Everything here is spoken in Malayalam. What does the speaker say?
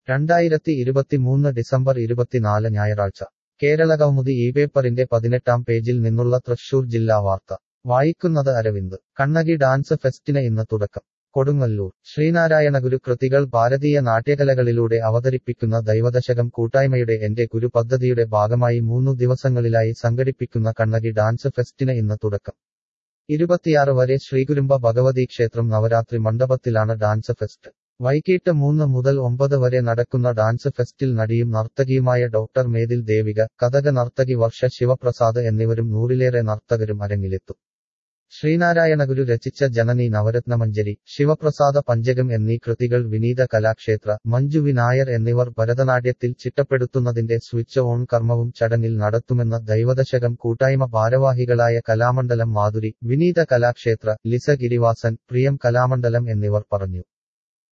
രണ്ടായിരത്തി ഇരുപത്തിമൂന്ന് ഡിസംബർ ഇരുപത്തിനാല് ഞായറാഴ്ച കേരള കൗമുദി ഈ പേപ്പറിന്റെ പതിനെട്ടാം പേജിൽ നിന്നുള്ള തൃശൂർ ജില്ലാ വാർത്ത വായിക്കുന്നത് അരവിന്ദ് കണ്ണകി ഡാൻസ് ഫെസ്റ്റിന് ഇന്ന് തുടക്കം കൊടുങ്ങല്ലൂർ ശ്രീനാരായണഗുരു കൃതികൾ ഭാരതീയ നാട്യകലകളിലൂടെ അവതരിപ്പിക്കുന്ന ദൈവദശകം കൂട്ടായ്മയുടെ എന്റെ ഗുരു പദ്ധതിയുടെ ഭാഗമായി മൂന്നു ദിവസങ്ങളിലായി സംഘടിപ്പിക്കുന്ന കണ്ണകി ഡാൻസ് ഫെസ്റ്റിന് ഇന്ന് തുടക്കം ഇരുപത്തിയാറ് വരെ ശ്രീകുരുമ്പ ഭഗവതി ക്ഷേത്രം നവരാത്രി മണ്ഡപത്തിലാണ് ഡാൻസ് ഫെസ്റ്റ് വൈകിട്ട് മൂന്ന് മുതൽ ഒമ്പത് വരെ നടക്കുന്ന ഡാൻസ് ഫെസ്റ്റിൽ നടിയും നർത്തകിയുമായ ഡോക്ടർ മേതിൽ ദേവിക കഥക നർത്തകി വർഷ ശിവപ്രസാദ് എന്നിവരും നൂറിലേറെ നർത്തകരും അരങ്ങിലെത്തും ശ്രീനാരായണഗുരു രചിച്ച ജനനി നവരത്നമഞ്ജരി ശിവപ്രസാദ പഞ്ചകം എന്നീ കൃതികൾ വിനീത കലാക്ഷേത്ര മഞ്ജു വിനായർ എന്നിവർ ഭരതനാട്യത്തിൽ ചിട്ടപ്പെടുത്തുന്നതിന്റെ സ്വിച്ച് ഓൺ കർമ്മവും ചടങ്ങിൽ നടത്തുമെന്ന് ദൈവദശകം കൂട്ടായ്മ ഭാരവാഹികളായ കലാമണ്ഡലം മാധുരി വിനീത കലാക്ഷേത്ര ലിസ ഗിരിവാസൻ പ്രിയം കലാമണ്ഡലം എന്നിവർ പറഞ്ഞു